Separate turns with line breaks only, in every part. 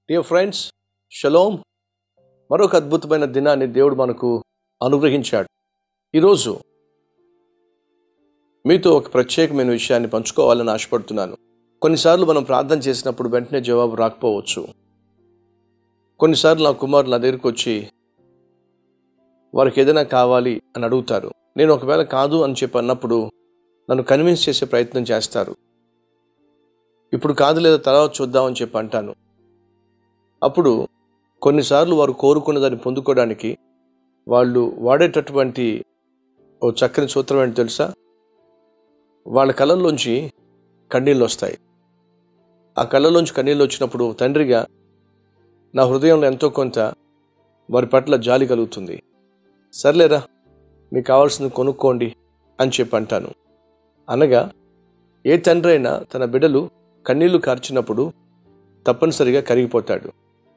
dear friends shalom మరొక అద్భుతమైన దినాన్ని దేవుడు మనకు అనుగ్రహించాడు ఈరోజు మీతో ఒక ప్రత్యేకమైన విషయాన్ని పంచుకోవాలని ఆశపడుతున్నాను కొన్నిసార్లు మనం ప్రార్థన చేసినప్పుడు వెంటనే జవాబు రాకపోవచ్చు కొన్నిసార్లు నా కుమారులు నా దగ్గరికి వచ్చి వారికి ఏదైనా కావాలి అని అడుగుతారు నేను ఒకవేళ కాదు అని చెప్పి అన్నప్పుడు నన్ను కన్విన్స్ చేసే ప్రయత్నం చేస్తారు ఇప్పుడు కాదు లేదా తర్వాత చూద్దామని చెప్పి అంటాను అప్పుడు కొన్నిసార్లు వారు కోరుకున్న దాన్ని పొందుకోవడానికి వాళ్ళు వాడేటటువంటి ఓ చక్కని సూత్రం ఏంటి తెలుసా వాళ్ళ కళ్ళల్లోంచి కన్నీళ్ళు వస్తాయి ఆ కళ్ళలోంచి కన్నీళ్ళు వచ్చినప్పుడు తండ్రిగా నా హృదయంలో ఎంతో కొంత వారి పట్ల జాలి కలుగుతుంది సర్లేరా మీకు కావాల్సింది కొనుక్కోండి అని చెప్పి అంటాను అనగా ఏ తండ్రి అయినా తన బిడ్డలు కన్నీళ్లు కార్చినప్పుడు తప్పనిసరిగా కరిగిపోతాడు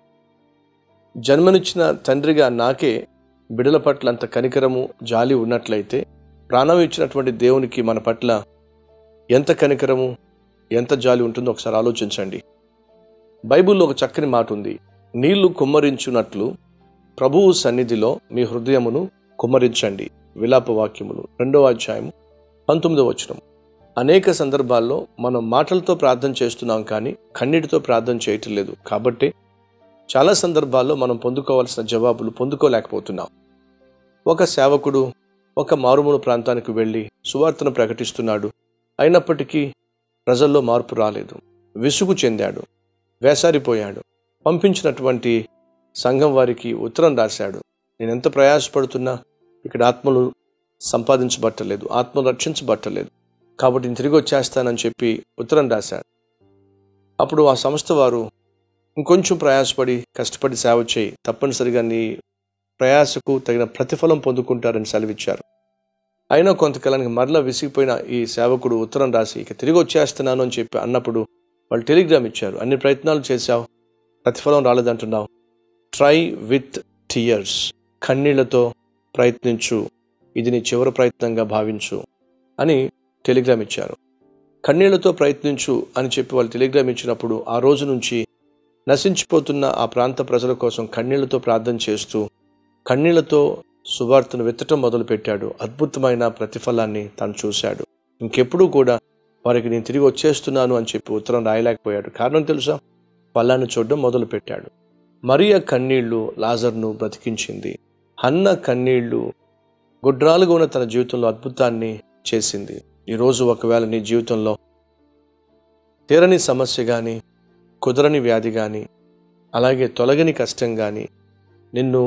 జన్మనిచ్చిన తండ్రిగా నాకే బిడల పట్ల అంత కనికరము జాలి ఉన్నట్లయితే ప్రాణం ఇచ్చినటువంటి దేవునికి మన పట్ల ఎంత కనికరము ఎంత జాలి ఉంటుందో ఒకసారి ఆలోచించండి బైబిల్లో ఒక చక్కని మాట ఉంది నీళ్లు కుమ్మరించున్నట్లు ప్రభువు సన్నిధిలో మీ హృదయమును కుమ్మరించండి విలాప వాక్యములు రెండవ అధ్యాయం పంతొమ్మిదవ వచనం అనేక సందర్భాల్లో మనం మాటలతో ప్రార్థన చేస్తున్నాం కానీ కన్నీటితో ప్రార్థన చేయటం లేదు కాబట్టి చాలా సందర్భాల్లో మనం పొందుకోవాల్సిన జవాబులు పొందుకోలేకపోతున్నాం ఒక సేవకుడు ఒక మారుమూల ప్రాంతానికి వెళ్ళి సువార్తను ప్రకటిస్తున్నాడు అయినప్పటికీ ప్రజల్లో మార్పు రాలేదు విసుగు చెందాడు వేసారిపోయాడు పంపించినటువంటి సంఘం వారికి ఉత్తరం రాశాడు నేను ఎంత ప్రయాసపడుతున్నా ఇక్కడ ఆత్మలు సంపాదించబట్టలేదు ఆత్మలు రక్షించబట్టలేదు కాబట్టి నేను తిరిగి వచ్చేస్తానని చెప్పి ఉత్తరం రాశాడు అప్పుడు ఆ సంస్థ వారు ఇంకొంచెం ప్రయాసపడి కష్టపడి సేవ చేయి తప్పనిసరిగా నీ ప్రయాసకు తగిన ప్రతిఫలం పొందుకుంటారని సెలవిచ్చారు అయినా కొంతకాలానికి మరలా విసిగిపోయిన ఈ సేవకుడు ఉత్తరం రాసి ఇక తిరిగి వచ్చేస్తున్నాను అని చెప్పి అన్నప్పుడు వాళ్ళు టెలిగ్రామ్ ఇచ్చారు అన్ని ప్రయత్నాలు చేశావు ప్రతిఫలం రాలేదంటున్నావు ట్రై విత్ టీయర్స్ కన్నీళ్లతో ప్రయత్నించు ఇది నీ చివరి ప్రయత్నంగా భావించు అని టెలిగ్రామ్ ఇచ్చారు కన్నీళ్లతో ప్రయత్నించు అని చెప్పి వాళ్ళు టెలిగ్రామ్ ఇచ్చినప్పుడు ఆ రోజు నుంచి నశించిపోతున్న ఆ ప్రాంత ప్రజల కోసం కన్నీళ్లతో ప్రార్థన చేస్తూ కన్నీళ్లతో సువార్తను వెత్తటం మొదలుపెట్టాడు అద్భుతమైన ప్రతిఫలాన్ని తను చూశాడు ఇంకెప్పుడూ కూడా వారికి నేను తిరిగి వచ్చేస్తున్నాను అని చెప్పి ఉత్తరం రాయలేకపోయాడు కారణం తెలుసా పల్లాన్ని చూడడం మొదలుపెట్టాడు మరియ కన్నీళ్లు లాజర్ను బ్రతికించింది హన్న కన్నీళ్లు గుడ్రాలుగా ఉన్న తన జీవితంలో అద్భుతాన్ని చేసింది ఈరోజు ఒకవేళ నీ జీవితంలో తీరని సమస్య కానీ కుదరని వ్యాధి కానీ అలాగే తొలగని కష్టం కానీ నిన్ను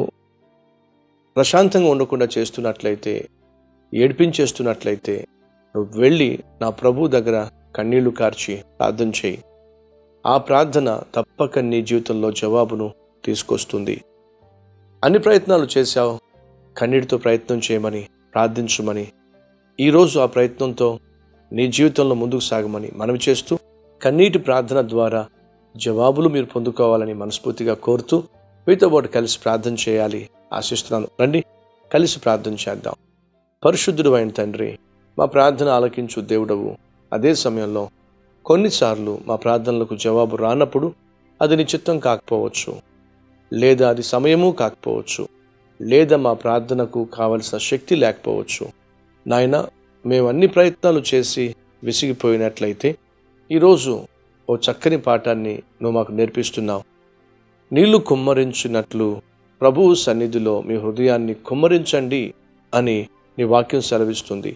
ప్రశాంతంగా ఉండకుండా చేస్తున్నట్లయితే ఏడిపించేస్తున్నట్లయితే నువ్వు వెళ్ళి నా ప్రభు దగ్గర కన్నీళ్లు కార్చి ప్రార్థన చేయి ఆ ప్రార్థన తప్పక నీ జీవితంలో జవాబును తీసుకొస్తుంది అన్ని ప్రయత్నాలు చేశావు కన్నీటితో ప్రయత్నం చేయమని ప్రార్థించమని ఈరోజు ఆ ప్రయత్నంతో నీ జీవితంలో ముందుకు సాగమని మనవి చేస్తూ కన్నీటి ప్రార్థన ద్వారా జవాబులు మీరు పొందుకోవాలని మనస్ఫూర్తిగా కోరుతూ మీతో పాటు కలిసి ప్రార్థన చేయాలి ఆశిస్తున్నాను రండి కలిసి ప్రార్థన చేద్దాం పరిశుద్ధుడు అయిన తండ్రి మా ప్రార్థన ఆలకించు దేవుడవు అదే సమయంలో కొన్నిసార్లు మా ప్రార్థనలకు జవాబు రానప్పుడు అది నిశ్చిత్తం కాకపోవచ్చు లేదా అది సమయము కాకపోవచ్చు లేదా మా ప్రార్థనకు కావలసిన శక్తి లేకపోవచ్చు నాయన మేము అన్ని ప్రయత్నాలు చేసి విసిగిపోయినట్లయితే ఈరోజు ఓ చక్కని పాఠాన్ని నువ్వు మాకు నేర్పిస్తున్నావు నీళ్లు కుమ్మరించినట్లు ప్రభువు సన్నిధిలో మీ హృదయాన్ని కుమ్మరించండి అని నీ వాక్యం సెలవిస్తుంది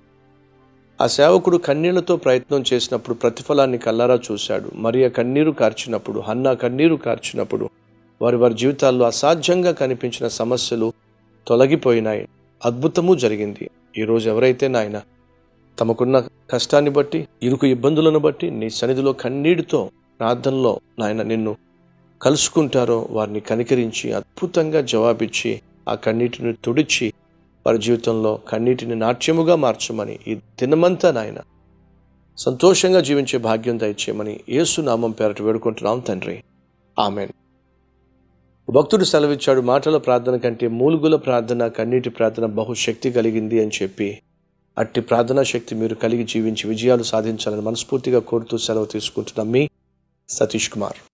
ఆ సేవకుడు కన్నీళ్లతో ప్రయత్నం చేసినప్పుడు ప్రతిఫలాన్ని కల్లారా చూశాడు మరియ కన్నీరు కార్చినప్పుడు హన్నా కన్నీరు కార్చినప్పుడు వారి వారి జీవితాల్లో అసాధ్యంగా కనిపించిన సమస్యలు తొలగిపోయినాయి అద్భుతము జరిగింది ఈరోజు ఎవరైతే నాయన తమకున్న కష్టాన్ని బట్టి ఇరుకు ఇబ్బందులను బట్టి నీ సన్నిధిలో కన్నీటితో ప్రార్థనలో నాయన నిన్ను కలుసుకుంటారో వారిని కనికరించి అద్భుతంగా జవాబిచ్చి ఆ కన్నీటిని తుడిచి వారి జీవితంలో కన్నీటిని నాట్యముగా మార్చమని ఈ దినమంతా నాయన సంతోషంగా జీవించే భాగ్యం దయచేయమని యేసు నామం పేరట వేడుకుంటున్నాం తండ్రి ఆమెన్ భక్తుడు సెలవిచ్చాడు మాటల ప్రార్థన కంటే మూలుగుల ప్రార్థన కన్నీటి ప్రార్థన బహుశక్తి కలిగింది అని చెప్పి అట్టి ప్రార్థనా శక్తి మీరు కలిగి జీవించి విజయాలు సాధించాలని మనస్ఫూర్తిగా కోరుతూ సెలవు తీసుకుంటున్నాం మీ సతీష్ కుమార్